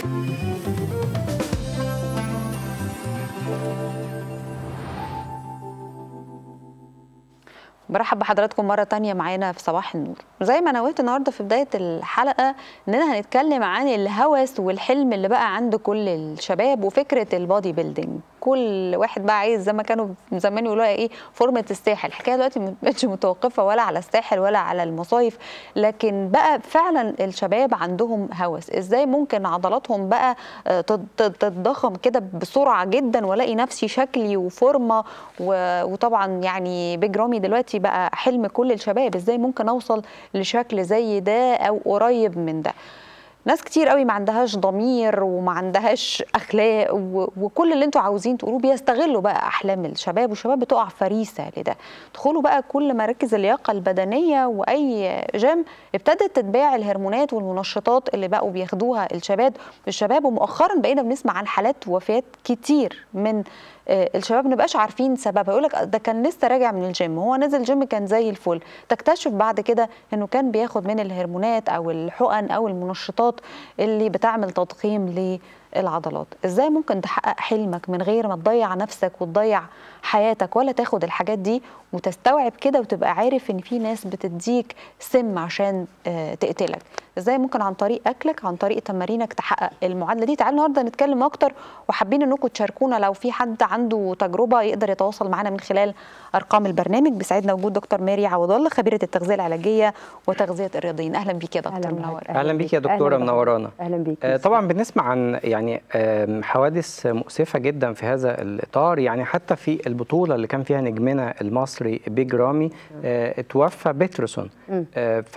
برحب بحضراتكم مرة تانية معانا في صباح النور زي ما نويت النهاردة في بداية الحلقة إننا هنتكلم عن الهوس والحلم اللي بقى عند كل الشباب وفكرة البادي بيلدينج كل واحد بقى عايز زي ما كانوا زمان يقولوا ايه فورمة الساحل الحكاية دلوقتي ما بقتش متوقفة ولا على الساحل ولا على المصايف لكن بقى فعلا الشباب عندهم هوس ازاي ممكن عضلاتهم بقى تتضخم كده بسرعة جدا والاقي نفسي شكلي وفورمة وطبعا يعني بيج رامي دلوقتي بقى حلم كل الشباب ازاي ممكن اوصل لشكل زي ده او قريب من ده ناس كتير قوي ما عندهاش ضمير وما عندهاش اخلاق وكل اللي انتوا عاوزين تقولوه بيستغلوا بقى احلام الشباب والشباب بتقع فريسه لده ادخلوا بقى كل مراكز اللياقه البدنيه واي جيم ابتدت تتباع الهرمونات والمنشطات اللي بقوا بياخدوها الشباب الشباب ومؤخرا بقينا بنسمع عن حالات وفاه كتير من الشباب نبقاش عارفين سببها يقول لك ده كان لسه راجع من الجيم هو نزل جيم كان زي الفل تكتشف بعد كده انه كان بياخد من الهرمونات او الحقن او المنشطات اللي بتعمل تضخيم للعضلات ازاي ممكن تحقق حلمك من غير ما تضيع نفسك وتضيع حياتك ولا تاخد الحاجات دي وتستوعب كده وتبقى عارف ان في ناس بتديك سم عشان تقتلك ازاي ممكن عن طريق اكلك عن طريق تمارينك تحقق المعادله دي تعالوا النهارده نتكلم اكتر وحابين انكم تشاركونا لو في حد عنده تجربه يقدر يتواصل معنا من خلال ارقام البرنامج بيسعدنا وجود دكتور ماري عوض الله خبيره التغذيه العلاجيه وتغذيه الرياضيين اهلا بيك يا دكتور منور اهلا بيك يا دكتوره منورانا اهلا بيك آه طبعا بنسمع عن يعني آه حوادث مؤسفه جدا في هذا الاطار يعني حتى في البطوله اللي كان فيها نجمنا المصري بيج رامي آه اتوفى بيترسون آه ف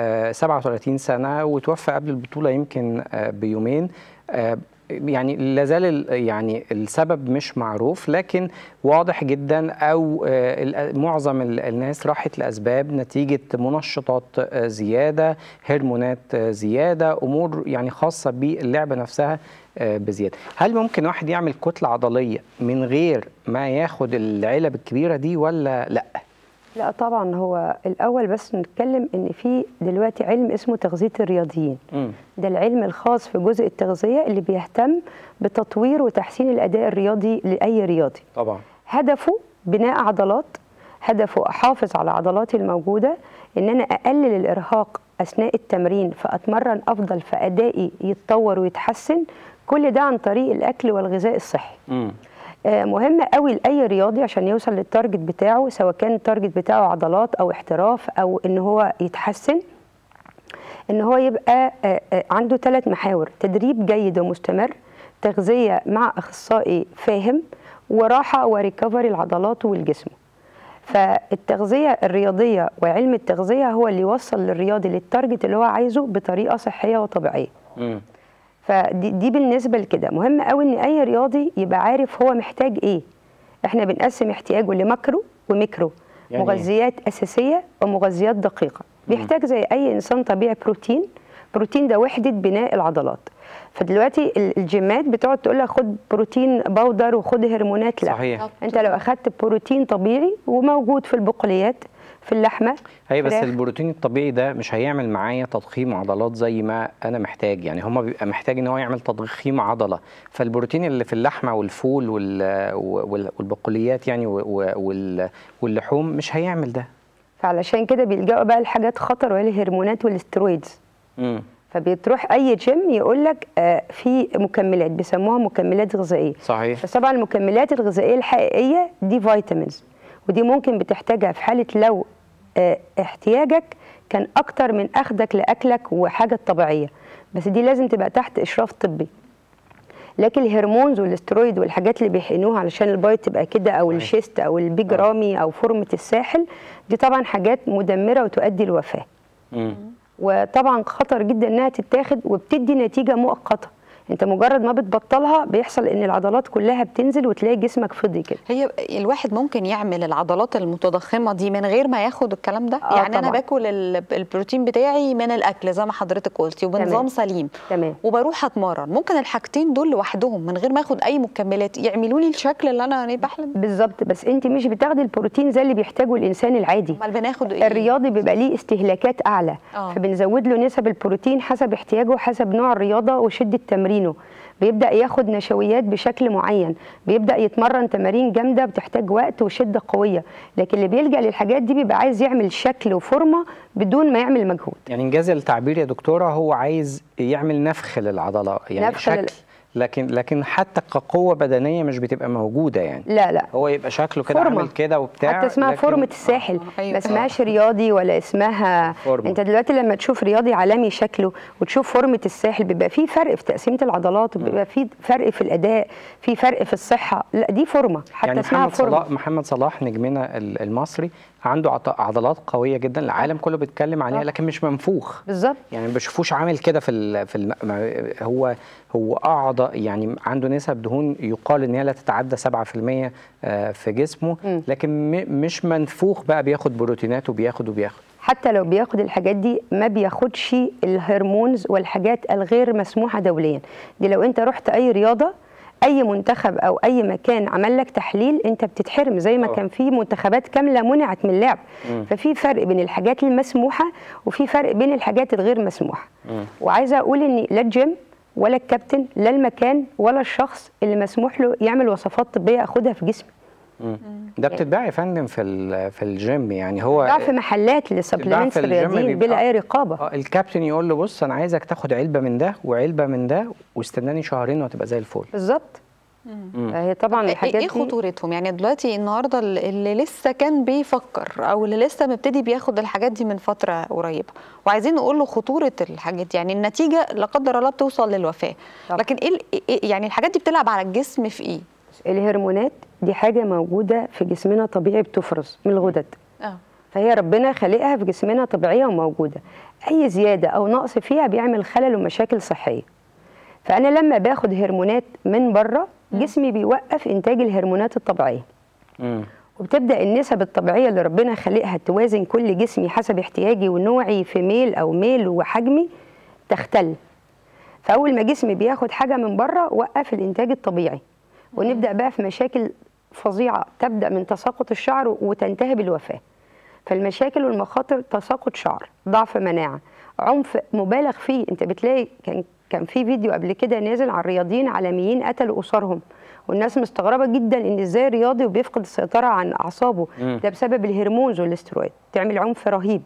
37 سنه وتوفى قبل البطوله يمكن آه بيومين آه يعني لا زال يعني السبب مش معروف لكن واضح جدا او معظم الناس راحت لاسباب نتيجه منشطات زياده هرمونات زياده امور يعني خاصه باللعبه نفسها بزياده هل ممكن واحد يعمل كتله عضليه من غير ما ياخد العلب الكبيره دي ولا لا لا طبعا هو الاول بس نتكلم ان في دلوقتي علم اسمه تغذيه الرياضيين م. ده العلم الخاص في جزء التغذيه اللي بيهتم بتطوير وتحسين الاداء الرياضي لاي رياضي طبعا هدفه بناء عضلات هدفه احافظ على عضلاتي الموجوده ان انا اقلل الارهاق اثناء التمرين فاتمرن افضل فادائي يتطور ويتحسن كل ده عن طريق الاكل والغذاء الصحي م. مهم قوي لاي رياضي عشان يوصل للتارجت بتاعه سواء كان التارجت بتاعه عضلات او احتراف او ان هو يتحسن ان هو يبقى عنده ثلاث محاور تدريب جيد ومستمر تغذيه مع اخصائي فاهم وراحه وريكفري العضلات والجسم فالتغذيه الرياضيه وعلم التغذيه هو اللي يوصل للرياضي للتارجت اللي هو عايزه بطريقه صحيه وطبيعيه م. فدي دي بالنسبه لكده مهم قوي ان اي رياضي يبقى عارف هو محتاج ايه احنا بنقسم احتياجه لماكرو وميكرو يعني مغذيات اساسيه ومغذيات دقيقه بيحتاج زي اي انسان طبيعي بروتين بروتين ده وحده بناء العضلات فدلوقتي الجيمات بتقعد تقول لك خد بروتين باودر وخد هرمونات لا صحيح. انت لو اخدت بروتين طبيعي وموجود في البقوليات في اللحمه هي بس البروتين الطبيعي ده مش هيعمل معايا تضخيم عضلات زي ما انا محتاج يعني هما بيبقى محتاج ان هو يعمل تضخيم عضله فالبروتين اللي في اللحمه والفول والبقوليات يعني واللحوم مش هيعمل ده فعلشان كده بيلجأوا بقى لحاجات خطر وهي الهرمونات والاسترويدز فبتروح اي جيم يقول لك آه في مكملات بيسموها مكملات غذائيه صحيح بس طبعا المكملات الغذائيه الحقيقيه دي فيتامينز ودي ممكن بتحتاجها في حاله لو اه احتياجك كان اكتر من اخدك لاكلك وحاجه طبيعيه بس دي لازم تبقى تحت اشراف طبي لكن الهرمونز والاسترويد والحاجات اللي بيحقنوها علشان البايت تبقى كده او الشيست او البيج رامي او فورمه الساحل دي طبعا حاجات مدمره وتؤدي الوفاه وطبعا خطر جدا انها تتاخد وبتدي نتيجه مؤقته انت مجرد ما بتبطلها بيحصل ان العضلات كلها بتنزل وتلاقي جسمك فضي كده هي الواحد ممكن يعمل العضلات المتضخمه دي من غير ما ياخد الكلام ده آه يعني طبعا. انا باكل البروتين بتاعي من الاكل زي ما حضرتك قلتي وبنظام سليم تمام وبروح اتمرن ممكن الحاجتين دول لوحدهم من غير ما اخد اي مكملات يعملوا لي الشكل اللي انا بحلم بالظبط بس انت مش بتاخدي البروتين زي اللي بيحتاجه الانسان العادي امال بناخد ايه الرياضي بيبقى ليه استهلاكات اعلى آه. فبنزود له نسب البروتين حسب احتياجه حسب نوع الرياضه وشده تمرينه تمارينه بيبدا ياخد نشويات بشكل معين بيبدا يتمرن تمارين جامده بتحتاج وقت وشده قويه لكن اللي بيلجا للحاجات دي بيبقى عايز يعمل شكل وفورمه بدون ما يعمل مجهود يعني انجاز التعبير يا دكتوره هو عايز يعمل نفخ للعضلات يعني نفخ شكل لل- لكن لكن حتى كقوه بدنيه مش بتبقى موجوده يعني لا لا هو يبقى شكله كده فورمة. عامل كده وبتاع حتى اسمها لكن- فورمة الساحل آه، أيوة. ما اسمهاش رياضي ولا اسمها فورمة. انت دلوقتي لما تشوف رياضي عالمي شكله وتشوف فورمة الساحل بيبقى في فرق في تقسيمة العضلات وبيبقى في فرق في الأداء في فرق في الصحة لا دي فورمة حتى يعني اسمها محمد فورمة صلاح محمد صلاح نجمنا ال- المصري عنده عط- عضلات قويه جدا العالم كله بيتكلم عليها آه. لكن مش منفوخ بالظبط يعني ما بشوفوش عامل كده في ال في الم... ما- هو هو اعضى يعني عنده نسب دهون يقال ان هي لا تتعدى 7% آه، في جسمه مم. لكن م... مش منفوخ بقى بياخد بروتينات وبياخد وبياخد حتى لو بياخد الحاجات دي ما بياخدش الهرمونز والحاجات الغير مسموحه دوليا دي لو انت رحت اي رياضه اي منتخب او اي مكان عمل لك تحليل انت بتتحرم زي ما طبعا. كان في منتخبات كامله منعت من اللعب مم. ففي فرق بين الحاجات المسموحه وفي فرق بين الحاجات الغير مسموحه مم. وعايزه اقول ان لا الجيم ولا الكابتن لا المكان ولا الشخص اللي مسموح له يعمل وصفات طبيه اخدها في جسمي مم. ده بتتباع يا فندم في ال- في الجيم يعني هو ضعف في محلات للسبلمنتس في الجيم الرياضيين بيبقى- بلا اي رقابه اه الكابتن يقول له بص انا عايزك تاخد علبه من ده وعلبه من ده واستناني شهرين وهتبقى زي الفل بالظبط هي طبعا الحاجات ايه دي خطورتهم يعني دلوقتي النهارده اللي لسه كان بيفكر او اللي لسه مبتدي بياخد الحاجات دي من فتره قريبه وعايزين نقول له خطوره الحاجات دي يعني النتيجه لا قدر الله بتوصل للوفاه طبعا. لكن ايه ال- إيه- يعني الحاجات دي بتلعب على الجسم في ايه الهرمونات دي حاجه موجوده في جسمنا طبيعي بتفرز من الغدد اه فهي ربنا خالقها في جسمنا طبيعيه وموجوده اي زياده او نقص فيها بيعمل خلل ومشاكل صحيه فانا لما باخد هرمونات من بره جسمي بيوقف انتاج الهرمونات الطبيعيه مم. وبتبدا النسب الطبيعيه اللي ربنا خالقها توازن كل جسمي حسب احتياجي ونوعي في ميل او ميل وحجمي تختل فاول ما جسمي بياخد حاجه من بره وقف الانتاج الطبيعي ونبدا بقى في مشاكل فظيعه تبدا من تساقط الشعر وتنتهي بالوفاه فالمشاكل والمخاطر تساقط شعر ضعف مناعه عنف مبالغ فيه انت بتلاقي كان كان في فيديو قبل كده نازل عن رياضيين عالميين قتلوا اسرهم والناس مستغربه جدا ان ازاي رياضي وبيفقد السيطره عن اعصابه مم. ده بسبب الهرمونز والاسترويد تعمل عنف رهيب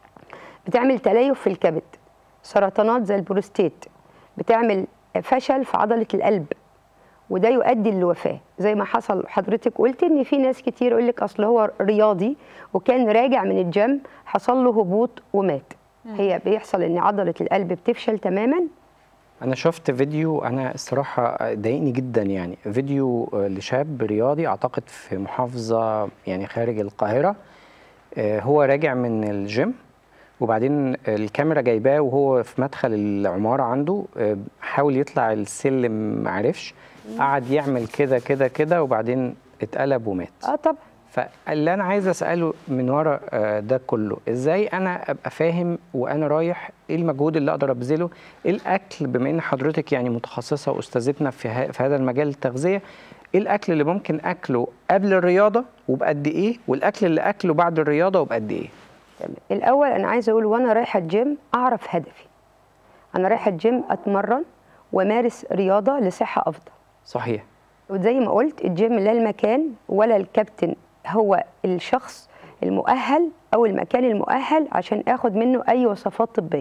بتعمل تليف في الكبد سرطانات زي البروستيت بتعمل فشل في عضله القلب وده يؤدي للوفاه زي ما حصل حضرتك قلت ان في ناس كتير يقول لك اصل هو رياضي وكان راجع من الجيم حصل له هبوط ومات هي بيحصل ان عضله القلب بتفشل تماما انا شفت فيديو انا الصراحه ضايقني جدا يعني فيديو آه، لشاب رياضي اعتقد في محافظه يعني خارج القاهره آه، هو راجع من الجيم وبعدين الكاميرا جايباه وهو في مدخل العماره عنده آه، حاول يطلع السلم معرفش قعد يعمل كده كده كده وبعدين اتقلب ومات اه طبعا فاللي انا عايز اساله من ورا آه، ده كله ازاي انا ابقى فاهم وانا رايح ايه المجهود اللي اقدر ابذله ايه الاكل بما ان حضرتك يعني متخصصه واستاذتنا في, ه- في هذا المجال التغذيه ايه الاكل اللي ممكن اكله قبل الرياضه وبقد ايه والاكل اللي اكله بعد الرياضه وبقد ايه تمام الاول انا عايزه اقول وانا رايحه الجيم اعرف هدفي انا رايحه الجيم اتمرن وامارس رياضه لصحه افضل صحيح وزي ما قلت الجيم لا المكان ولا الكابتن هو الشخص المؤهل او المكان المؤهل عشان اخد منه اي وصفات طبيه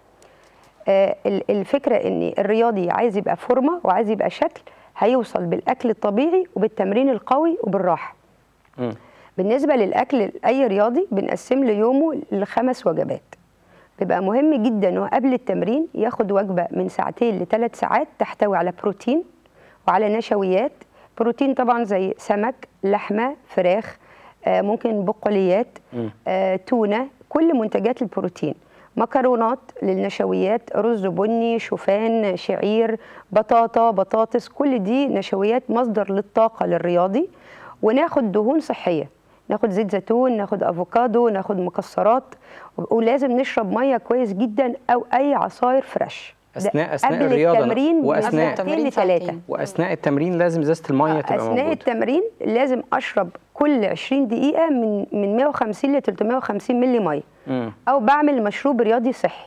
آه، ال- الفكره ان الرياضي عايز يبقى فورمه وعايز يبقى شكل هيوصل بالاكل الطبيعي وبالتمرين القوي وبالراحه مم. بالنسبه للاكل اي رياضي بنقسم له يومه لخمس وجبات بيبقى مهم جدا انه قبل التمرين ياخد وجبه من ساعتين لثلاث ساعات تحتوي على بروتين وعلى نشويات بروتين طبعا زي سمك لحمه فراخ آه، ممكن بقوليات مم. آه، تونه كل منتجات البروتين مكرونات للنشويات رز بني شوفان شعير بطاطا بطاطس كل دي نشويات مصدر للطاقه للرياضي وناخد دهون صحيه ناخد زيت زيتون ناخد افوكادو ناخد مكسرات ولازم نشرب ميه كويس جدا او اي عصاير فريش ده أثناء- أثناء قبل الرياضة التمرين وأثناء- من ساعتين التمرين لثلاثه ساعتين. واثناء التمرين لازم ازازه الميه تبقى اثناء موجوده التمرين لازم اشرب كل 20 دقيقه من من 150 ل 350 مللي ميه مم. او بعمل مشروب رياضي صحي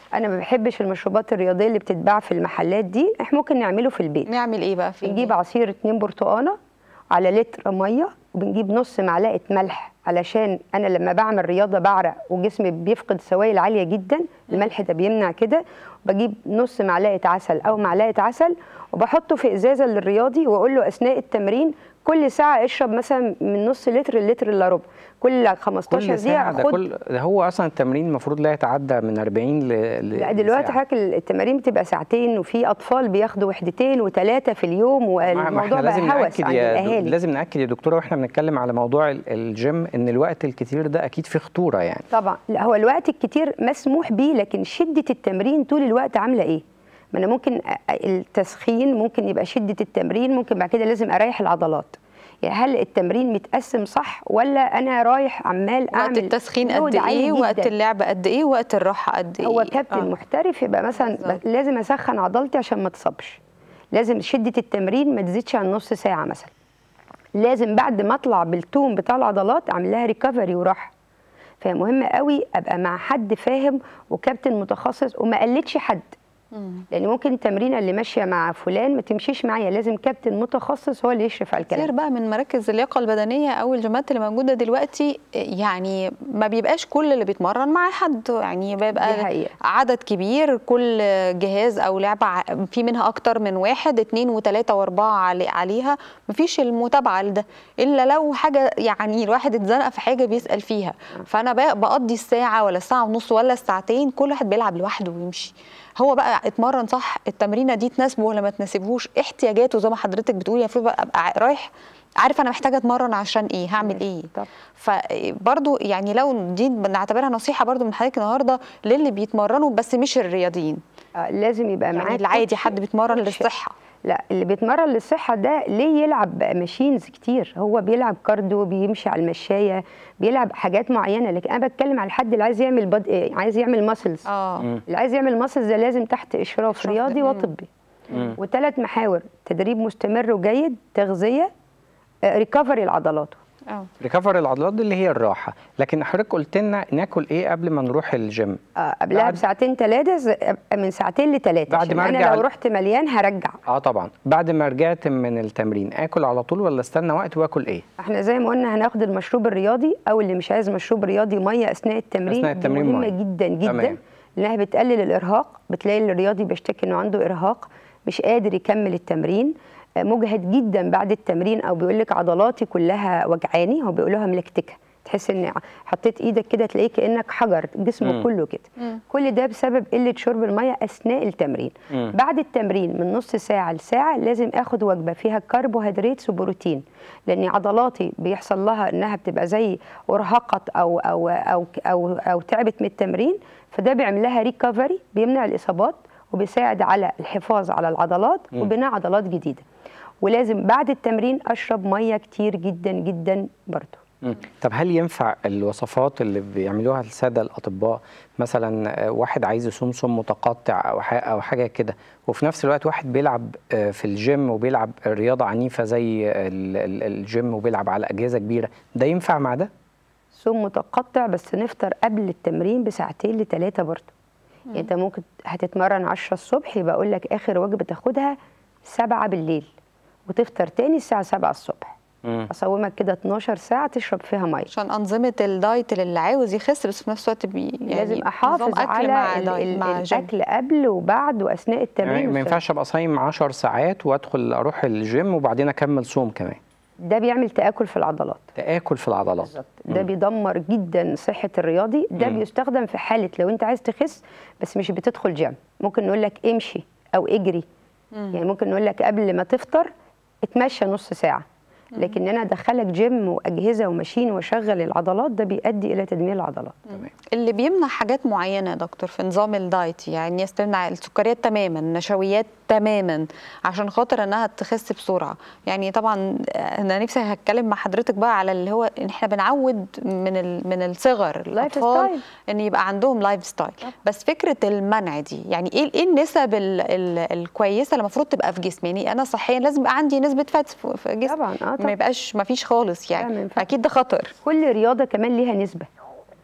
انا ما بحبش المشروبات الرياضيه اللي بتتباع في المحلات دي احنا ممكن نعمله في البيت نعمل ايه بقى في بنجيب البيت؟ عصير اتنين برتقانه على لتر ميه وبنجيب نص معلقه ملح علشان انا لما بعمل رياضه بعرق وجسمي بيفقد سوائل عاليه جدا الملح ده بيمنع كده بجيب نص معلقه عسل او معلقه عسل وبحطه في ازازه للرياضي واقول له اثناء التمرين كل ساعه اشرب مثلا من نص لتر لتر الا ربع كل 15 كل ساعة دقيقه ده خد كل ده هو اصلا التمرين المفروض لا يتعدى من 40 ل ل- لا دلوقتي لساعة. حضرتك التمارين بتبقى ساعتين وفي اطفال بياخدوا وحدتين وثلاثه في اليوم ما- ما والموضوع احنا بقى لازم هوس نأكد عند يا دو- الاهالي لازم نأكد يا دكتورة واحنا بنتكلم على موضوع ال- الجيم ان الوقت الكتير ده اكيد فيه خطورة يعني طبعا لا هو الوقت الكتير مسموح بيه لكن شده التمرين طول الوقت عامله ايه ما انا ممكن أ- التسخين ممكن يبقى شده التمرين ممكن بعد كده لازم اريح العضلات يعني هل التمرين متقسم صح ولا انا رايح عمال وقت اعمل التسخين load قد عالي ايه وقت جداً. اللعب قد ايه وقت الراحه قد ايه هو كابتن آه. محترف يبقى مثلا بالظبط. ب- لازم اسخن عضلتي عشان ما تصابش لازم شده التمرين ما تزيدش عن نص ساعه مثلا لازم بعد ما اطلع بالتوم بتاع العضلات اعمل لها ريكفري وراحه فمهم قوي ابقى مع حد فاهم وكابتن متخصص وما قلدش حد مم. لان ممكن التمرينه اللي ماشيه مع فلان ما تمشيش معايا لازم كابتن متخصص هو اللي يشرف على كتير الكلام بقى من مراكز اللياقه البدنيه او الجيمات اللي موجوده دلوقتي يعني ما بيبقاش كل اللي بيتمرن مع حد يعني دي بيبقى حقيقة. عدد كبير كل جهاز او لعبه ع- في منها اكتر من واحد اتنين وتلاته واربعه علي عليها مفيش المتابعه لده الا لو حاجه يعني الواحد اتزنق في حاجه بيسال فيها فانا بقى بقضي الساعه ولا الساعه ونص ولا الساعتين كل واحد بيلعب لوحده ويمشي هو بقى اتمرن صح التمرينه دي تناسبه ولا ما تناسبهوش احتياجاته زي ما حضرتك بتقولي المفروض بقى ابقى رايح عارف انا محتاجه اتمرن عشان ايه هعمل ايه طب فبرضو يعني لو دي بنعتبرها نصيحه برضو من حضرتك النهارده للي بيتمرنوا بس مش الرياضيين آه، لازم يبقى معاه يعني العادي كوتش- حد بيتمرن كوتش. للصحه لا اللي بيتمرن للصحة ده ليه يلعب ماشينز كتير هو بيلعب كارديو بيمشي على المشاية بيلعب حاجات معينة لكن أنا بتكلم على الحد اللي عايز يعمل بد... إيه، عايز يعمل ماسلز اه اللي عايز يعمل ماسلز ده لازم تحت إشراف إشراف رياضي مم. وطبي وثلاث محاور تدريب مستمر وجيد تغذية ريكفري العضلات اه ريكفر العضلات دي اللي هي الراحة لكن حضرتك قلت لنا ناكل ايه قبل ما نروح الجيم آه، قبلها بعد- بساعتين ثلاثة من ساعتين لثلاثة بعد عشان ما أنا أرجع لو ال- رحت مليان هرجع اه طبعا بعد ما رجعت من التمرين اكل على طول ولا استنى وقت واكل ايه احنا زي ما قلنا هناخد المشروب الرياضي او اللي مش عايز مشروب رياضي ميه اثناء التمرين أثناء دي التمرين مهمه مية. جدا جدا تمام. لانها بتقلل الارهاق بتلاقي الرياضي بيشتكي انه عنده ارهاق مش قادر يكمل التمرين آه، مجهد جدا بعد التمرين او بيقول لك عضلاتي كلها وجعاني هو بيقول لها ملكتكه تحس ان حطيت ايدك كده تلاقيه كانك حجر جسمه مم. كله كده مم. كل ده بسبب قله شرب الميه اثناء التمرين مم. بعد التمرين من نص ساعه لساعه لازم اخد وجبه فيها كربوهيدرات وبروتين لان عضلاتي بيحصل لها انها بتبقى زي ارهقت او او او او, أو تعبت من التمرين فده بيعمل لها ريكفري بيمنع الاصابات وبيساعد على الحفاظ على العضلات مم. وبناء عضلات جديده ولازم بعد التمرين اشرب ميه كتير جدا جدا برضه مم. طب هل ينفع الوصفات اللي بيعملوها الساده الاطباء مثلا آه، واحد عايز يصوم صوم متقطع او ح- او حاجه كده وفي نفس الوقت واحد بيلعب آه، في الجيم وبيلعب رياضه عنيفه زي ال- ال- الجيم وبيلعب على اجهزه كبيره ده ينفع مع ده صوم متقطع بس نفطر قبل التمرين بساعتين لثلاثه برضه يعني انت ممكن هتتمرن 10 الصبح يبقى اقول لك اخر وجبه تاخدها 7 بالليل وتفطر تاني الساعه 7 الصبح مم. اصومك كده 12 ساعه تشرب فيها ميه عشان انظمه الدايت اللي عايز يخس بس في نفس الوقت بي يعني لازم نظام احافظ أكل على مع ال دايت- ال مع جيم. الاكل قبل وبعد واثناء التمرين يعني ما والصبح. ينفعش ابقى صايم 10 ساعات وادخل اروح الجيم وبعدين اكمل صوم كمان ده بيعمل تاكل في العضلات تاكل في العضلات ده بيدمر جدا صحه الرياضي ده مم. بيستخدم في حاله لو انت عايز تخس بس مش بتدخل جيم ممكن نقول لك امشي او اجري مم. يعني ممكن نقول لك قبل ما تفطر اتمشى نص ساعه لكن انا ادخلك جيم واجهزه وماشين واشغل العضلات ده بيؤدي الى تدمير العضلات تمام اللي بيمنع حاجات معينه يا دكتور في نظام الدايت يعني يستمنع السكريات تماما النشويات تماما عشان خاطر انها تخس بسرعه يعني طبعا انا نفسي هتكلم مع حضرتك بقى على اللي هو ان احنا بنعود من ال- من الصغر الاطفال ستايل. ان يبقى عندهم لايف ستايل بس فكره المنع دي يعني ايه ايه النسب ال ال الكويسه اللي المفروض تبقى في جسمي يعني انا صحيا لازم يبقى عندي نسبه فات في في جسمي طبعا اه ما طبعا يبقاش ما فيش خالص لا، ما يعني ينفعش. اكيد ده خطر كل رياضه كمان ليها نسبه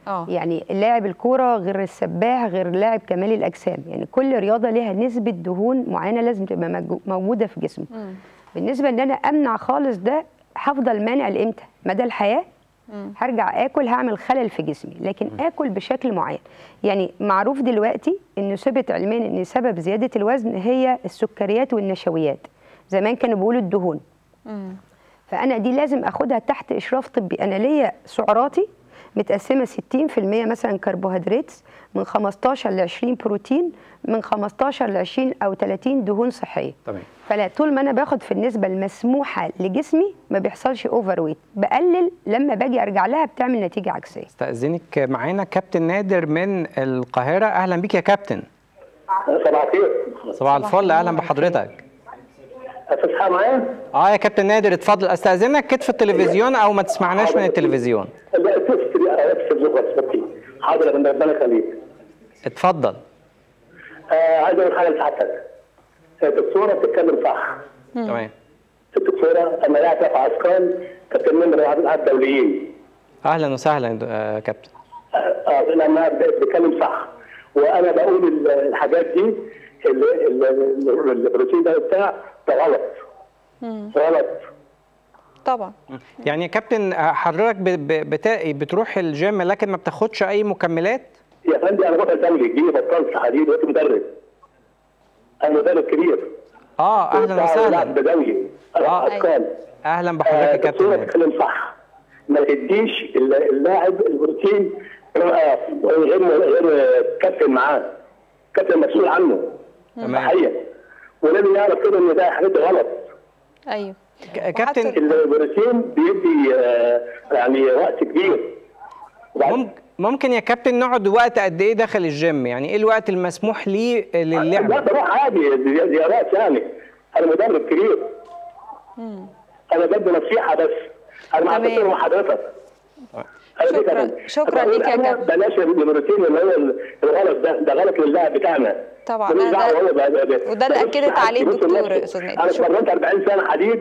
اه يعني لاعب الكوره غير السباح غير لاعب كمال الاجسام يعني كل رياضه ليها نسبه دهون معينه لازم تبقى موجو- موجوده في جسمه مم. بالنسبه ان انا امنع خالص ده هفضل مانع لامتى مدى الحياه مم. هرجع اكل هعمل خلل في جسمي لكن اكل بشكل معين يعني معروف دلوقتي ان ثبت علميا ان سبب زياده الوزن هي السكريات والنشويات زمان كانوا بيقولوا الدهون مم. فانا دي لازم اخدها تحت اشراف طبي انا ليا سعراتي متقسمه 60% مثلا كربوهيدرات من 15 ل 20 بروتين من 15 ل 20 او 30 دهون صحيه تمام فلا طول ما انا باخد في النسبه المسموحه لجسمي ما بيحصلش اوفر ويت بقلل لما باجي ارجع لها بتعمل نتيجه عكسيه استاذنك معانا كابتن نادر من القاهره اهلا بيك يا كابتن صباح الخير صباح الفل اهلا بحضرتك تصحى معايا؟ اه يا كابتن نادر اتفضل استاذنك كتف التلفزيون او ما تسمعناش من التلفزيون لا تفسر اكسب زوجة اسمتي حاضر يا فندم ربنا يخليك اتفضل آه عايز اقول حاجه لسعادتك الدكتوره بتتكلم صح تمام الدكتوره اما لها رفع اثقال كانت من الرياضات الدوليين اهلا وسهلا يا كابتن اه آه، لما بتتكلم صح وانا بقول ال- الحاجات دي ال- ال- ال- البروتين ده بتاع ده غلط غلط طبعا يعني يا كابتن حضرتك ب- ب- بتا- بتروح الجيم لكن ما بتاخدش اي مكملات يا فندم انا بطل دولي جيني بطلت حديد وقت مدرب انا مدرب كبير اه اهلا لاعب وسهلا دولي آه. اثقال اهلا بحضرتك يا كابتن الدكتوره نادر بتتكلم صح ما تديش الل- اللاعب البروتين آه، غير غير كابتن معاه كابتن مسؤول عنه تمام. صحيح ولازم يعرف كده ان ده حاجات غلط ايوه ك- كابتن وحتى- البروتين بيدي آه، يعني وقت كبير وبعد- ممكن ممكن يا كابتن نقعد وقت قد ايه داخل الجيم يعني ايه الوقت المسموح ليه لا للعب بروح عادي زي- زيارات يعني انا مدرب كبير انا بدي نصيحه بس انا مع تمام. الدكتور مع حضرتك أنا شكراً- كده. شكراً بقول ليك يا أنا كابتن. بلاش البروتين اللي هو ال- الغلط ده ده غلط للاعب بتاعنا طبعاً. ملوش أنا دعوة ده- هو بقى- بقى- وده اللي بص أكدت عليه بص الدكتور لنفسه. أستاذ نادر. انا شكراً. اتمرنت 40 سنه حديد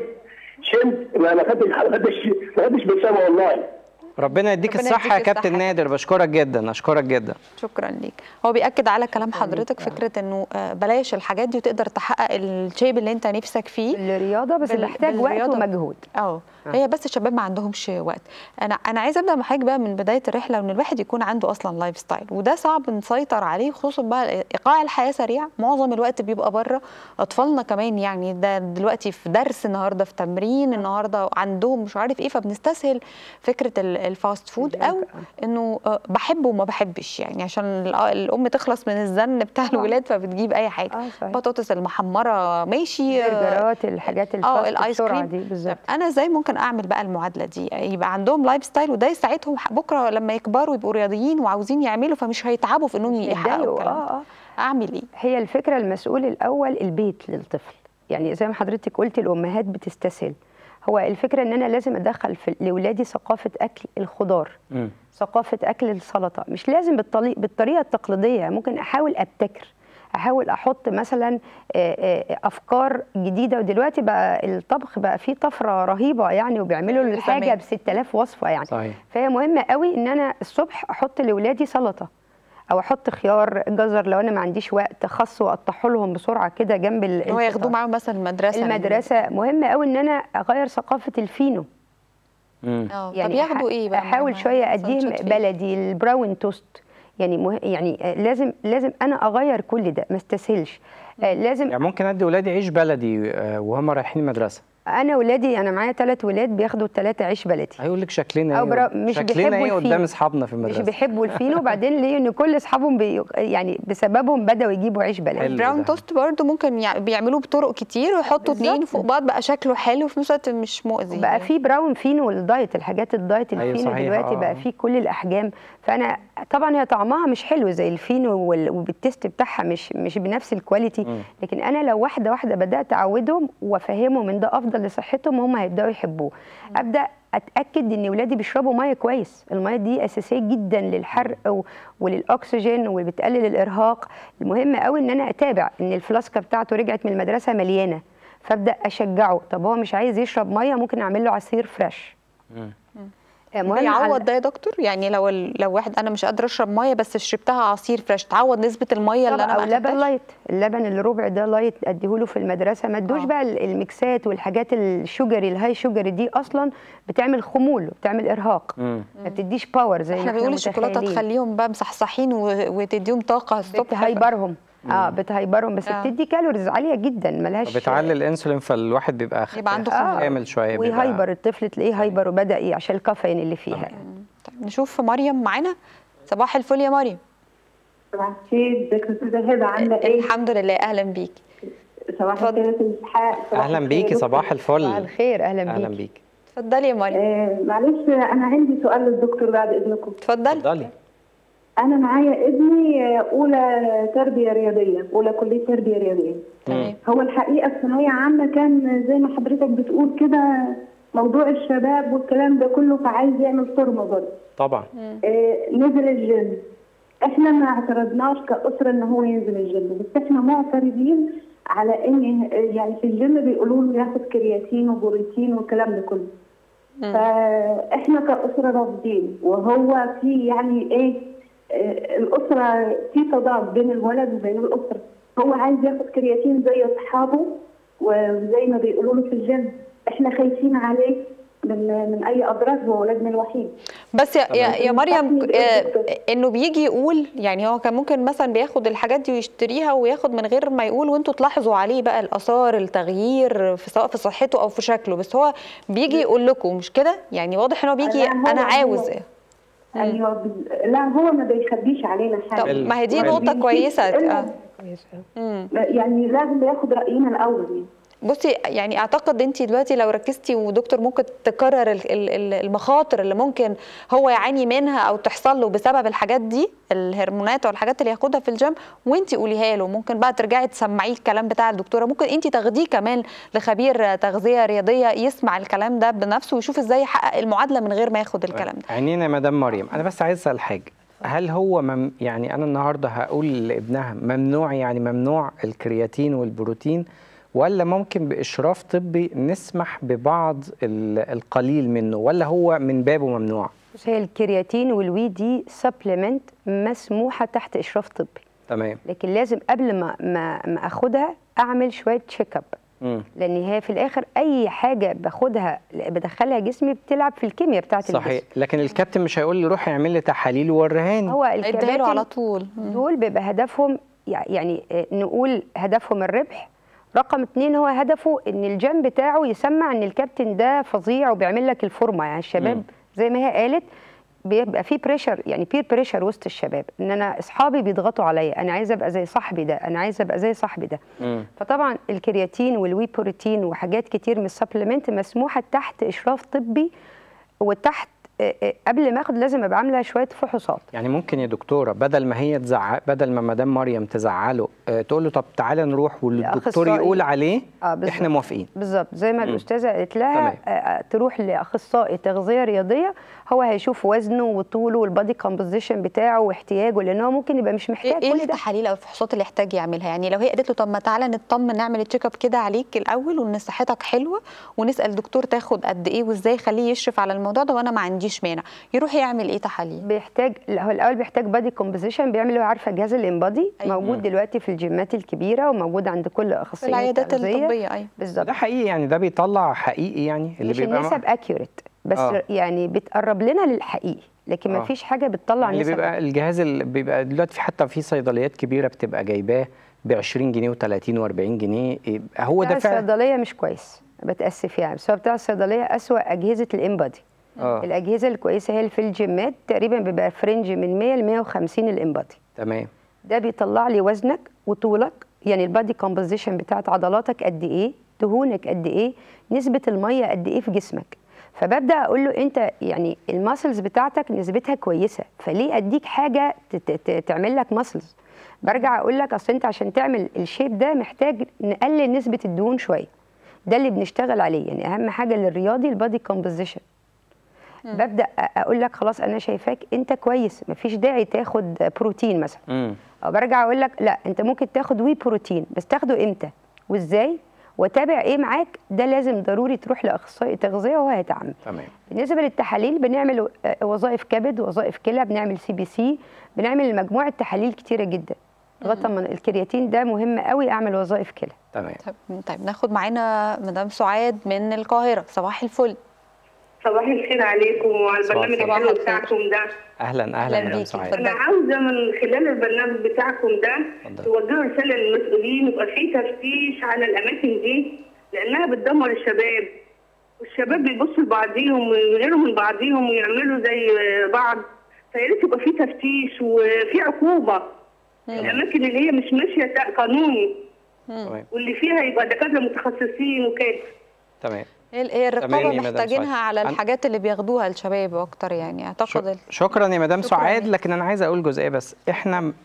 شلت ما ما خدتش ما خدتش ما خدتش بسامه والله ربنا يديك ربنا الصحه يا يديك كابتن الصحة. نادر بشكرك جدا اشكرك جدا شكرا ليك هو بيأكد على كلام حضرتك فكرة انه آه، بلاش الحاجات دي وتقدر تحقق الشيب اللي انت نفسك فيه الرياضه بس بال- محتاج وقت بالرياضة. ومجهود اه هي بس الشباب ما عندهمش وقت انا انا عايزه ابدا معاك بقى من بدايه الرحله وان الواحد يكون عنده اصلا لايف ستايل وده صعب نسيطر عليه خصوصا بقى ايقاع الحياه سريع معظم الوقت بيبقى بره اطفالنا كمان يعني ده دلوقتي في درس النهارده في تمرين النهارده عندهم مش عارف ايه فبنستسهل فكره ال- الفاست فود او انه آه، بحب وما بحبش يعني عشان ال- الام تخلص من الزن بتاع الولاد فبتجيب اي حاجه اه صحيح بطاطس المحمره ماشي آه، برجرات الحاجات اه الفاست الايس بسرعه كريم دي بالظبط طب انا ازاي ممكن اعمل بقى المعادله دي يبقى عندهم لايف ستايل وده يساعدهم ح- بكره لما يكبروا يبقوا رياضيين وعاوزين يعملوا فمش هيتعبوا في انهم يحققوا يتضايقوا الكلام ده. اه اه اعمل ايه هي الفكره المسؤول الاول البيت للطفل يعني زي ما حضرتك قلتي الامهات بتستسهل هو الفكره ان انا لازم ادخل في لاولادي ثقافه اكل الخضار مم. ثقافه اكل السلطه مش لازم بالطريق بالطريقه التقليديه ممكن احاول ابتكر احاول احط مثلا آه، آه، افكار جديده ودلوقتي بقى الطبخ بقى فيه طفره رهيبه يعني وبيعملوا زمان. الحاجه ب 6000 وصفه يعني صحيح فهي مهمه قوي ان انا الصبح احط لاولادي سلطه او احط خيار جزر لو انا ما عنديش وقت خس واقطعه لهم بسرعه كده جنب ال- ان هو ياخدوه الفطار. معاهم مثلا المدرسه المدرسه مهم قوي ان انا اغير ثقافه الفينو مم. اه طب يعني ياخدوا أح- ايه بقى احاول مع- شويه مع اديهم سندوتشات فين؟ بلدي البراون توست يعني مه... يعني آه، لازم لازم انا اغير كل ده ما استسهلش آه، لازم يعني ممكن ادي ولادي عيش بلدي آه، وهم رايحين المدرسه انا ولادي انا معايا ثلاث ولاد بياخدوا الثلاثه عيش بلدي هيقول لك شكلنا أو ايه برا- مش شكلنا بيحبوا ايه الفينو. قدام اصحابنا في مش المدرسه بيحبوا الفينو وبعدين ليه ان كل اصحابهم بي... يعني بسببهم بداوا يجيبوا عيش بلدي حلو. البراون ده. توست برضو ممكن يع- بيعملوه بطرق كتير ويحطوا بالظبط. اتنين فوق بعض بقى شكله حلو وفي نفس الوقت مش مؤذي بقى في براون فينو الدايت الحاجات الدايت أيوة الفينو صحيح، دلوقتي آه. بقى فيه كل الاحجام فانا طبعا هي طعمها مش حلو زي الفينو وال- وبالتست بتاعها مش مش بنفس الكواليتي مم. لكن انا لو واحده واحده بدات اعودهم وافهمهم ان ده افضل لصحتهم هم هيبداوا يحبوه ابدا اتاكد ان ولادي بيشربوا ميه كويس الميه دي اساسيه جدا للحرق و- وللاكسجين وبتقلل الارهاق المهم قوي ان انا اتابع ان الفلاسكه بتاعته رجعت من المدرسه مليانه فابدا اشجعه طب هو مش عايز يشرب ميه ممكن اعمل له عصير فريش مم. مهم بيعوض على- ده يا دكتور يعني لو ال- لو واحد انا مش قادره اشرب ميه بس شربتها عصير فريش تعوض نسبه الميه اللي طبعا انا او ما لبن أخدتهاش؟ لايت اللبن اللي ربع ده لايت اديهوله في المدرسه ما ادوش آه. بقى ال- الميكسات والحاجات الشوجري الهاي شوجري دي اصلا بتعمل خمول وبتعمل ارهاق مم. ما بتديش باور زي ما احنا احنا بنقول الشوكولاته متخيلين. تخليهم بقى مصحصحين و- وتديهم طاقه الصبح بتهيبرهم اه بتهيبرهم بس آه. بتدي كالوريز عاليه جدا ملهاش بتعلي الانسولين فالواحد بيبقى خ- يبقى عنده آه. خمول. كامل شويه بيبقى- ويهايبر الطفل تلاقيه هايبر وبدا ايه عشان الكافيين اللي فيها طيب نشوف مريم معانا صباح الفل يا مريم صباح الخير ازيك يا استاذه هبه عامله ايه؟ الحمد لله اهلا بيكي صباح اتفضل. الخير يا استاذ اسحاق صباح اهلا الخير بيكي يا صباح دكتور. صباح الفل الخير اهلا اهلا بيك بيكي اتفضلي يا مريم آه معلش انا عندي سؤال للدكتور بعد اذنكم اتفضلي اتفضلي انا معايا ابني آه، اولى تربيه رياضيه اولى كليه تربيه رياضيه تمام هو الحقيقه في ثانويه عامه كان زي ما حضرتك بتقول كده موضوع الشباب والكلام ده كله فعايز يعمل فورمه برضه طبعا آه، نزل الجيم احنا ما اعترضناش كأسرة ان هو ينزل الجيم بس احنا معترضين على ان يعني في الجيم بيقولوا له ياخد كرياتين وبروتين والكلام ده كله فاحنا كأسرة رافضين وهو في يعني ايه آه، الأسرة في تضاد بين الولد وبين الأسرة هو عايز ياخد كرياتين زي أصحابه وزي ما بيقولوا له في الجيم احنا خايفين عليه من من أي أضرار هو ولدنا الوحيد بس يا, يا, يا مريم تنصحني بإيه آه، يا دكتور؟ انه بيجي يقول يعني هو كان ممكن مثلا بياخد الحاجات دي ويشتريها وياخد من غير ما يقول وانتوا تلاحظوا عليه بقى الاثار التغيير في سواء في صحته او في شكله بس هو بيجي يقول لكم مش كده يعني واضح ان هو بيجي لا، هو- انا عاوز هو- ايوه بال- لا هو ما بيخبيش علينا طب حاجه ال- ما هي دي ال- نقطه كويسه إلا- آه. مم. يعني لازم ياخد راينا الاول يعني بصي يعني اعتقد انت دلوقتي لو ركزتي ودكتور ممكن تكرر ال- ال- ال- المخاطر اللي ممكن هو يعاني منها او تحصل له بسبب الحاجات دي الهرمونات او الحاجات اللي ياخدها في الجيم وانت قوليها له ممكن بقى ترجعي تسمعيه الكلام بتاع الدكتوره ممكن انت تاخديه كمان لخبير تغذيه رياضيه يسمع الكلام ده بنفسه ويشوف ازاي يحقق المعادله من غير ما ياخد الكلام ده عينينا يا مدام مريم انا بس عايز اسال حاجه هل هو مم يعني انا النهارده هقول لابنها ممنوع يعني ممنوع الكرياتين والبروتين ولا ممكن باشراف طبي نسمح ببعض ال- القليل منه ولا هو من بابه ممنوع بص هي الكرياتين والوي دي سبلمنت مسموحه تحت اشراف طبي تمام لكن لازم قبل ما ما, ما اخدها اعمل شويه تشيك اب مم. لان هي في الاخر اي حاجه باخدها بدخلها جسمي بتلعب في الكيمياء بتاعه صحيح الجسم لكن الكابتن مش هيقول لي روح اعمل لي تحاليل ووريهاني هو اديها له الكباتن على طول مم. دول بيبقى هدفهم يع- يعني آه، نقول هدفهم الربح رقم اتنين هو هدفه ان الجيم بتاعه يسمع ان الكابتن ده فظيع وبيعمل لك الفورمه يعني الشباب مم. زي ما هي قالت بيبقى في بريشر يعني بير بريشر وسط الشباب ان انا اصحابي بيضغطوا عليا انا عايزه ابقى زي صاحبي ده انا عايزه ابقى زي صاحبي ده مم. فطبعا الكرياتين والوي بروتين وحاجات كتير من السبلمنت مسموحه تحت اشراف طبي وتحت آه، آه، قبل ما اخد لازم ابقى عامله شويه فحوصات يعني ممكن يا دكتوره بدل ما هي تزعق بدل ما مدام مريم تزعله آه، تقول له طب تعالى نروح والدكتور لأخصائي. يقول عليه آه، بالظبط. احنا موافقين بالظبط زي ما مم. الاستاذه قالت لها تمام. آه، آه، تروح لاخصائي تغذيه رياضيه هو هيشوف وزنه وطوله والبادي كومبوزيشن بتاعه واحتياجه لان هو ممكن يبقى مش ايه محتاج إيه كل ده التحاليل او الفحوصات اللي يحتاج يعملها يعني لو هي قالت له طب ما تعالى نطمن نعمل تشيك اب كده عليك الاول وان صحتك حلوه ونسال الدكتور تاخد قد ايه وازاي يخليه يشرف على الموضوع ده وانا ما عنديش مانع يروح يعمل ايه تحاليل بيحتاج لا، هو الاول بيحتاج بادي كومبوزيشن بيعمل هو عارفه جهاز الانبادي أيوة. موجود دلوقتي في الجيمات الكبيره وموجود عند كل في اخصائي العيادات تغذية. الطبيه ايوه بالظبط ده حقيقي يعني ده بيطلع حقيقي يعني اللي مش بيبقى النسب اكيوريت بس آه. يعني بتقرب لنا للحقيقي لكن ما آه. فيش حاجه بتطلع اللي نسب بيبقى الجهاز اللي بيبقى دلوقتي في حتى في صيدليات كبيره بتبقى جايباه ب 20 جنيه و30 و40 جنيه يبقى هو بتاع ده فعلا الصيدليه مش كويس بتاسف يعني بس هو بتاع الصيدليه اسوا اجهزه الانبادي اه الاجهزه الكويسه هي اللي في الجيمات تقريبا بيبقى فرنج من 100 ل 150 الانبادي تمام ده بيطلع لي وزنك وطولك يعني البادي كومبوزيشن بتاعت عضلاتك قد ايه دهونك قد ايه نسبه الميه قد ايه في جسمك فببدا اقول له انت يعني الماسلز بتاعتك نسبتها كويسه فليه اديك حاجه ت- ت- ت- تعمل لك ماسلز برجع اقول لك اصل انت عشان تعمل الشيب ده محتاج نقلل نسبه الدهون شويه ده اللي بنشتغل عليه يعني اهم حاجه للرياضي البادي كومبوزيشن ببدا أ- اقول لك خلاص انا شايفاك انت كويس مفيش داعي تاخد بروتين مثلا امم او برجع اقول لك لا انت ممكن تاخد وي بروتين بس تاخده امتى وازاي وتابع ايه معاك ده لازم ضروري تروح لاخصائي تغذيه وهو هيتعامل تمام بالنسبه للتحاليل بنعمل آه، وظائف كبد وظائف كلى بنعمل سي بي سي بنعمل مجموعه تحاليل كتيره جدا لغايه ما الكرياتين ده مهم قوي اعمل وظائف كلى تمام طيب طيب ناخد معانا مدام سعاد من القاهره صباح الفل صباح الخير عليكم وعلى صباح البرنامج الخير. الحلو بتاعكم ده اهلا أهلاً اهلا يا بيكي. مدام سعاد اتفضلي. انا عاوزه من خلال البرنامج بتاعكم ده اتفضل. توجهوا رساله للمسؤولين يبقى في تفتيش على الاماكن دي لانها بتدمر الشباب والشباب بيبصوا لبعضيهم ويغيروا من بعضيهم ويعملوا زي بعض فيا ريت يبقى في تفتيش وفي عقوبه الاماكن اللي هي مش ماشيه تا- قانوني تمام واللي فيها يبقى دكاتره متخصصين وكده تمام هي هي تمام الرقابه يا مدام محتاجينها سعاد. على أنا- الحاجات اللي بياخدوها الشباب اكتر يعني اعتقد ال- شكرا يا مدام شكراً سعاد ليك. لكن انا عايز اقول جزئيه بس احنا م-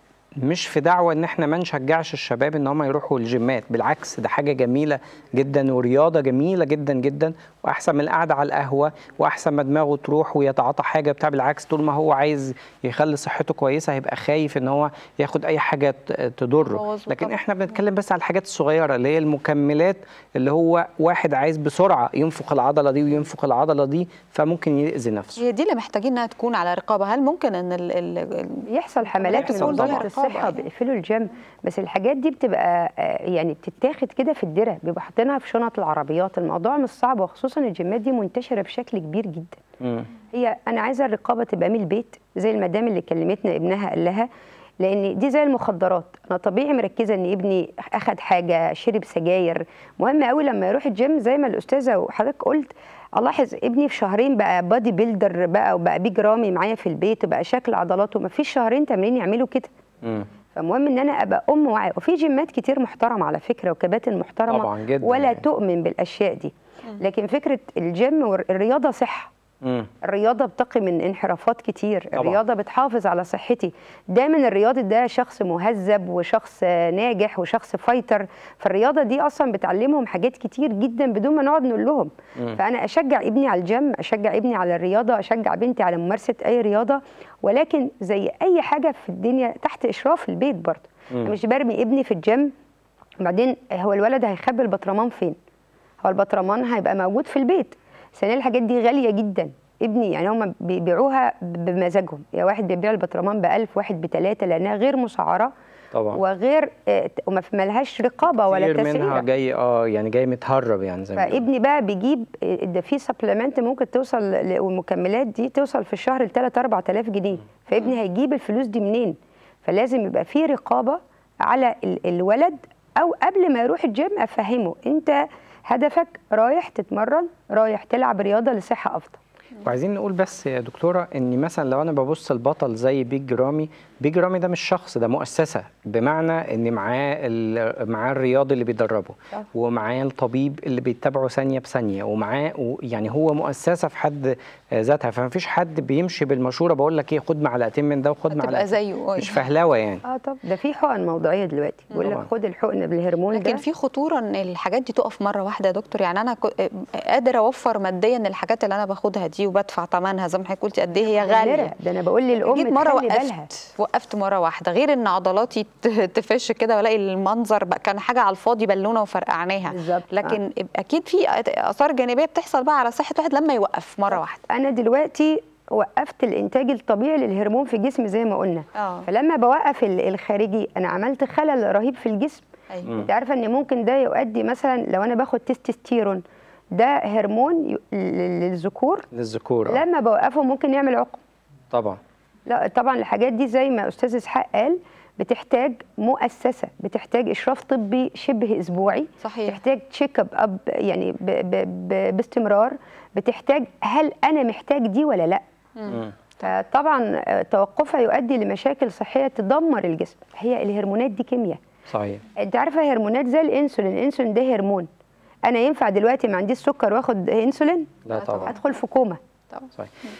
مش في دعوه ان احنا ما نشجعش الشباب ان هم يروحوا الجيمات بالعكس ده حاجه جميله جدا ورياضه جميله جدا جدا واحسن من القعده على القهوه واحسن ما دماغه تروح ويتعاطى حاجه بتاع بالعكس طول ما هو عايز يخلي صحته كويسه هيبقى خايف ان هو ياخد اي حاجه ت- تضره تبوظه لكن طبعاً. احنا بنتكلم بس على الحاجات الصغيره اللي هي المكملات اللي هو واحد عايز بسرعه ينفخ العضله دي وينفخ العضله دي فممكن يأذي نفسه هي دي اللي محتاجين انها تكون على رقابه هل ممكن ان ال ال ال- يحصل حملات من بيحصل وزاره طبعاً. الصحه رقابة. بيقفلوا الجيم بس الحاجات دي بتبقى آه، يعني بتتاخد كده في الدره بيبقوا حاطينها في شنط العربيات الموضوع مش صعب وخصوصا الجيمات دي منتشره بشكل كبير جدا مم. هي انا عايزه الرقابه تبقى من البيت زي المدام اللي كلمتنا ابنها قال لها لان دي زي المخدرات انا طبيعي مركزه ان ابني اخد حاجه شرب سجاير مهم قوي لما يروح الجيم زي ما الاستاذه وحضرتك قلت الاحظ ابني في شهرين بقى بادي بيلدر بقى وبقى بيج رامي معايا في البيت وبقى شكل عضلاته ما فيش شهرين تمرين يعملوا كده مم. فمهم ان انا ابقى ام واعيه وفي جيمات كتير محترمه على فكره وكباتن محترمه طبعاً جداً ولا يعني. تؤمن بالاشياء دي لكن فكره الجيم والرياضه صحه مم. الرياضه بتقي من انحرافات كتير طبعاً. الرياضه بتحافظ على صحتي دايما الرياضي ده شخص مهذب وشخص ناجح وشخص فايتر فالرياضه دي اصلا بتعلمهم حاجات كتير جدا بدون ما نقعد نقول لهم فانا اشجع ابني على الجيم اشجع ابني على الرياضه اشجع بنتي على ممارسه اي رياضه ولكن زي اي حاجه في الدنيا تحت اشراف البيت برضه أنا مش برمي ابني في الجيم وبعدين هو الولد هيخبي البطرمان فين هو البطرمان هيبقى موجود في البيت ثانيا الحاجات دي غاليه جدا ابني يعني هم بيبيعوها بمزاجهم يا واحد بيبيع البطرمان ب 1000 واحد بثلاثه لانها غير مسعره طبعا وغير آه، وما في- ملهاش رقابه ولا كتير منها تسعيره جاي اه يعني جاي متهرب يعني زي ما بيقولوا. فابني بقى بيجيب آه، ده في سبلمنت ممكن توصل ل- والمكملات دي توصل في الشهر ل 3 4000 جنيه فابني هيجيب الفلوس دي منين فلازم يبقى في رقابه على ال- الولد او قبل ما يروح الجيم افهمه انت هدفك رايح تتمرن رايح تلعب رياضه لصحه افضل وعايزين نقول بس يا دكتوره ان مثلا لو انا ببص البطل زي بيج رامي بيج رامي ده مش شخص ده مؤسسه بمعنى ان معاه ال- معاه الرياضي اللي بيدربه صح. ومعاه الطبيب اللي بيتابعه ثانيه بثانيه ومعاه و- يعني هو مؤسسه في حد ذاتها فما فيش حد بيمشي بالمشوره بقول لك ايه خد معلقتين من ده وخد هتبقى معلقتين زيه مش فهلوه يعني اه طب ده في حقن موضعيه دلوقتي بيقول لك طبعاً. خد الحقن بالهرمون لكن ده في خطوره ان الحاجات دي تقف مره واحده يا دكتور يعني انا كو- قادره اوفر ماديا الحاجات اللي انا باخدها دي وبدفع ثمنها زي ما حضرتك قلتي قد ايه هي غاليه ده انا بقول للام جيت مره تخلي بالها وقفت وقفت مره واحده غير ان عضلاتي ت- تفش كده والاقي المنظر بقى كان حاجه على الفاضي بالونه وفرقعناها بالظبط. لكن اكيد في اثار جانبيه بتحصل بقى على صحه واحد لما يوقف مره واحده انا دلوقتي وقفت الانتاج الطبيعي للهرمون في جسمي زي ما قلنا اه فلما بوقف ال- الخارجي انا عملت خلل رهيب في الجسم ايوه انت عارفه ان ممكن ده يؤدي مثلا لو انا باخد تستوستيرون ده هرمون ي- ل- للذكور للذكور آه. لما بوقفه ممكن يعمل عقم طبعا لا طبعا الحاجات دي زي ما استاذ اسحاق قال بتحتاج مؤسسه بتحتاج اشراف طبي شبه اسبوعي صحيح بتحتاج تشيك اب اب يعني ب ب ب باستمرار بتحتاج هل انا محتاج دي ولا لا مم. فطبعا آه، توقفها يؤدي لمشاكل صحيه تدمر الجسم هي الهرمونات دي كيمياء صحيح انت عارفه هرمونات زي الانسولين الانسولين ده هرمون انا ينفع دلوقتي ما عنديش سكر واخد انسولين لا طبعا ادخل في كوما صحيح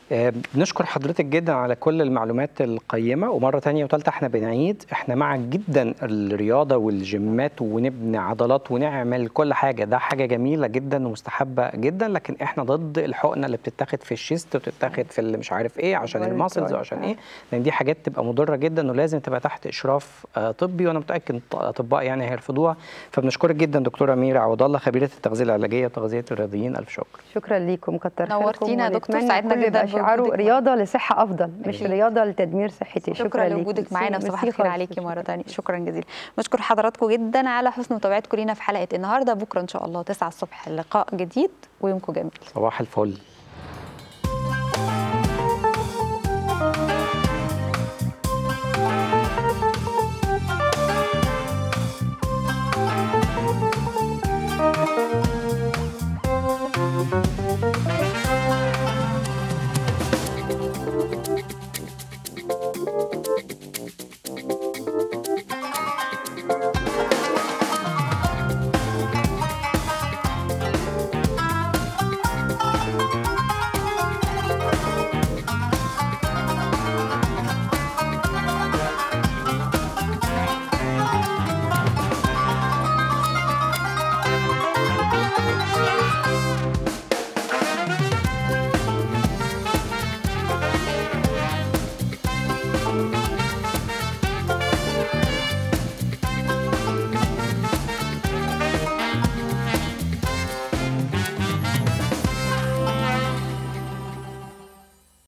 آه، بنشكر حضرتك جدا على كل المعلومات القيمة ومرة تانية وتالتة احنا بنعيد احنا مع جدا الرياضة والجيمات ونبني عضلات ونعمل كل حاجة ده حاجة جميلة جدا ومستحبة جدا لكن احنا ضد الحقنة اللي بتتاخد في الشيست وتتاخد في اللي مش عارف ايه عشان والله الماسلز كويس. وعشان ايه لان دي حاجات تبقى مضرة جدا ولازم تبقى تحت اشراف آه، طبي وانا متأكد إن الاطباء يعني هيرفضوها فبنشكرك جدا دكتورة أميرة عوض الله خبيرة التغذية العلاجية وتغذية الرياضيين الف شكر شكرا ليكم كتر خيركم نورتينا يا دكتور، ونتمنى سعدنا كل جدا يبقى شعاره بوجودك رياضه لصحه افضل مش أكيد. رياضه لتدمير صحتي شكرا, شكرا ليكم. لوجودك معانا ميرسي وصباح الخير خالص. عليكي مره ثانيه شكرا جزيلا نشكر حضراتكم جدا على حسن متابعتكم لينا في حلقه النهارده بكره ان شاء الله 9 الصبح لقاء جديد ويومكم جميل صباح الفل